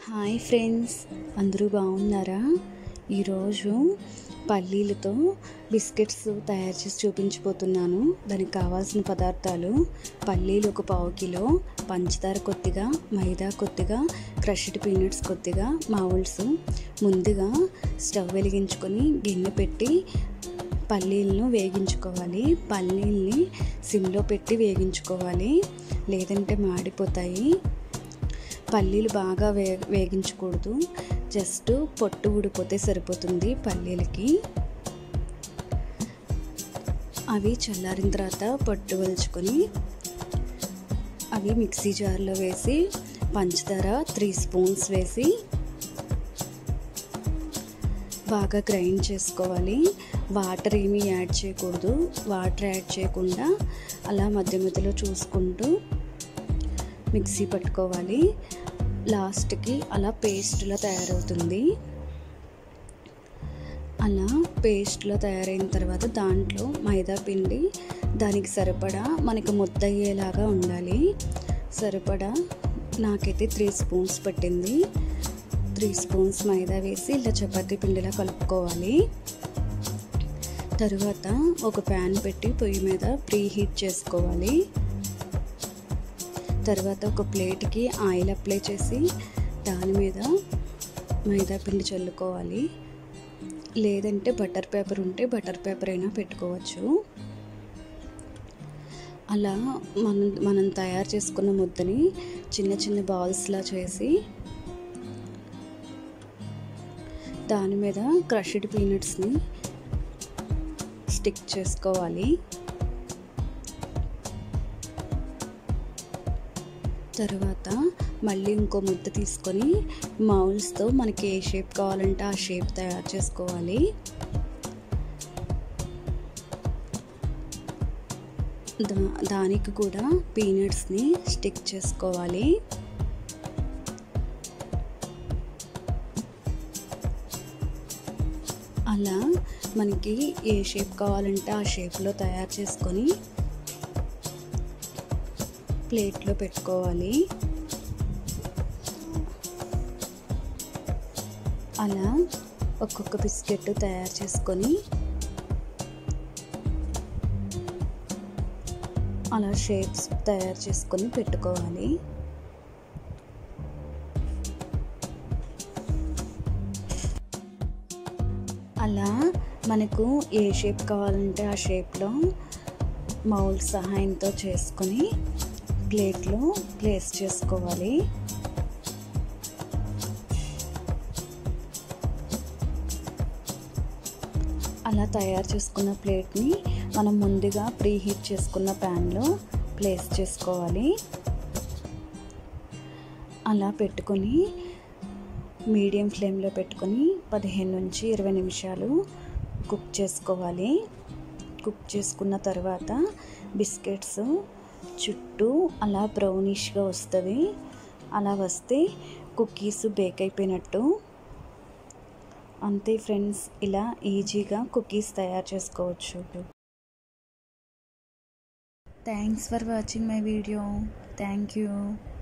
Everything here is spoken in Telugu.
హాయ్ ఫ్రెండ్స్ అందరూ బాగున్నారా ఈరోజు పల్లీలతో బిస్కెట్స్ తయారు చేసి చూపించబోతున్నాను దానికి కావాల్సిన పదార్థాలు పల్లీలు ఒక పావు కిలో పంచదార కొద్దిగా మైదా కొద్దిగా క్రష్డ్ పీనట్స్ కొద్దిగా మావుల్స్ ముందుగా స్టవ్ వెలిగించుకొని గిన్నె పెట్టి పల్లీలను వేగించుకోవాలి పల్లీల్ని సిమ్లో పెట్టి వేగించుకోవాలి లేదంటే మాడిపోతాయి పల్లీలు బాగా వే వేగించకూడదు జస్ట్ పొట్టు ఊడిపోతే సరిపోతుంది పల్లీలకి అవి చల్లారిన తర్వాత పొట్టు వలుచుకొని అవి మిక్సీ జార్లో వేసి పంచదార త్రీ స్పూన్స్ వేసి బాగా గ్రైండ్ చేసుకోవాలి వాటర్ ఏమీ యాడ్ చేయకూడదు వాటర్ యాడ్ చేయకుండా అలా మధ్య మధ్యలో చూసుకుంటూ మిక్సీ పట్టుకోవాలి లాస్ట్కి అలా పేస్ట్లా తయారవుతుంది అలా పేస్ట్లో తయారైన తర్వాత దాంట్లో మైదా పిండి దానికి సరిపడా మనకి ముద్ద అయ్యేలాగా ఉండాలి సరిపడా నాకైతే త్రీ స్పూన్స్ పట్టింది త్రీ స్పూన్స్ మైదా వేసి ఇలా చపాతీ పిండిలా కలుపుకోవాలి తరువాత ఒక ప్యాన్ పెట్టి పొయ్యి మీద ప్రీ హీట్ చేసుకోవాలి తర్వాత ఒక ప్లేట్కి ఆయిల్ అప్లై చేసి దాని మీద మైదా పిండి చల్లుకోవాలి లేదంటే బటర్ పేపర్ ఉంటే బటర్ పేపర్ అయినా పెట్టుకోవచ్చు అలా మనం మనం తయారు చేసుకున్న ముద్దని చిన్న చిన్న బాల్స్లా చేసి దాని మీద క్రష్డ్ పీనట్స్ని స్టిక్ చేసుకోవాలి తర్వాత మళ్ళీ ఇంకో ముద్ద తీసుకొని మౌల్స్తో మనకి ఏ షేప్ కావాలంటే ఆ షేప్ తయారు చేసుకోవాలి దా దానికి కూడా పీనట్స్ని స్టిక్ చేసుకోవాలి అలా మనకి ఏ షేప్ కావాలంటే ఆ షేప్లో తయారు చేసుకొని ప్లేట్లో పెట్టుకోవాలి అలా ఒక్కొక్క బిస్కెట్ తయారు చేసుకొని అలా షేప్స్ తయారు చేసుకొని పెట్టుకోవాలి అలా మనకు ఏ షేప్ కావాలంటే ఆ షేప్లో మౌల్ సహాయంతో చేసుకొని ప్లేట్లో ప్లేస్ చేసుకోవాలి అలా తయారు చేసుకున్న ప్లేట్ని మనం ముందుగా ప్రీ హీట్ చేసుకున్న ప్యాన్లో ప్లేస్ చేసుకోవాలి అలా పెట్టుకొని మీడియం ఫ్లేమ్లో పెట్టుకొని పదిహేను నుంచి ఇరవై నిమిషాలు కుక్ చేసుకోవాలి కుక్ చేసుకున్న తర్వాత బిస్కెట్స్ చుట్టూ అలా బ్రౌనిష్గా వస్తుంది అలా వస్తే కుకీస్ బేక్ అయిపోయినట్టు అంతే ఫ్రెండ్స్ ఇలా ఈజీగా కుకీస్ తయారు చేసుకోవచ్చు thanks for watching my video thank you